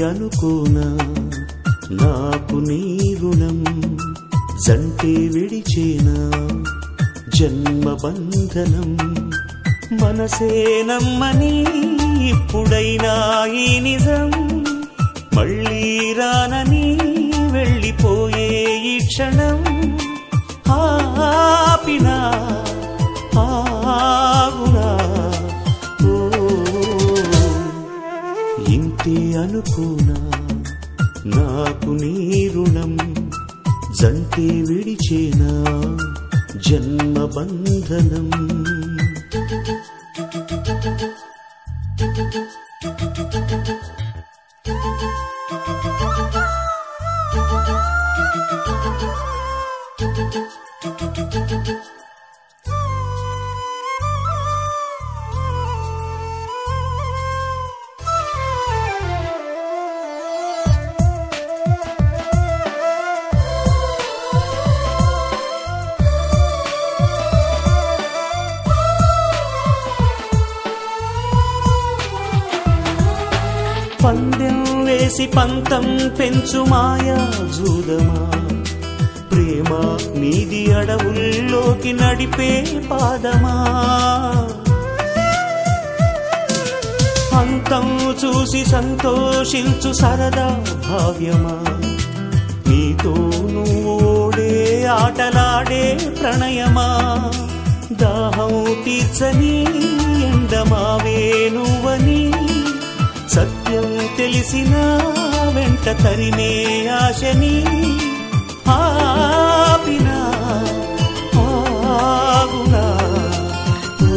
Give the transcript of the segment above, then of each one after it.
అనుకోనా నాకు నీ రుణం జంటే విడిచేనా జన్మ బంధనం మనసే నమ్మని ఇప్పుడైనా ఈ నిజం మళ్ళీ రానని వెళ్ళిపోయే ఈ క్షణం ఆపినా ఆగునా ఓ ఇంతే అనుకోనా నాకు నీ రుణం జంటే విడిచేనా జన్మ బంధనం పందెం వేసి పంతం పెంచు మాయా జూదమా ప్రేమ నీది అడవుల్లోకి నడిపే పాదమా అంతం చూసి సంతోషించు సరదా భావ్యమా నీతో నువ్వు ఓడే ఆటలాడే ప్రణయమా దాహం తీర్చని ఎండమావే నువ్వని సత్యం తెలిసిన వెంట తరిమే ఆశని ఆపినా ఆగునా ఓ.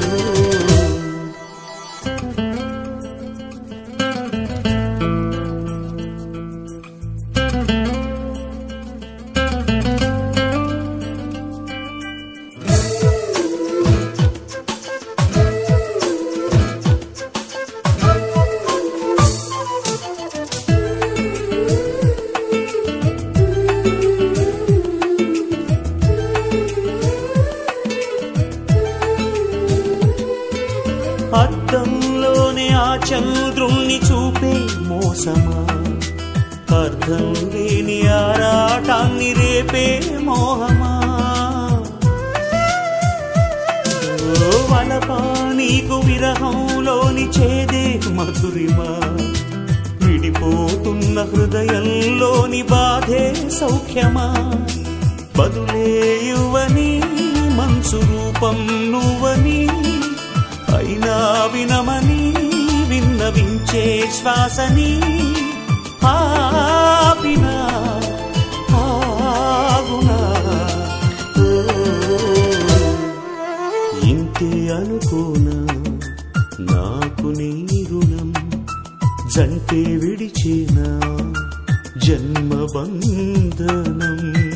అద్దంలోనే ఆ చంద్రుణ్ణి చూపే మోసమా అర్థం లేని ఆరాటాన్ని రేపే మోహమా ఓ వలపా నీకు విరహంలోని చేదే మధురిమా విడిపోతున్న హృదయంలోని బాధే సౌఖ్యమా బదులే యువని మనసు రూపం నువ్వని అయినా వినమని విన్నవించే శ్వాసని ఆపినా ఆగునా ఓ. ఇంతే అనుకోనా నాకు నీ రుణం జంటే విడిచేనా జన్మ బంధనం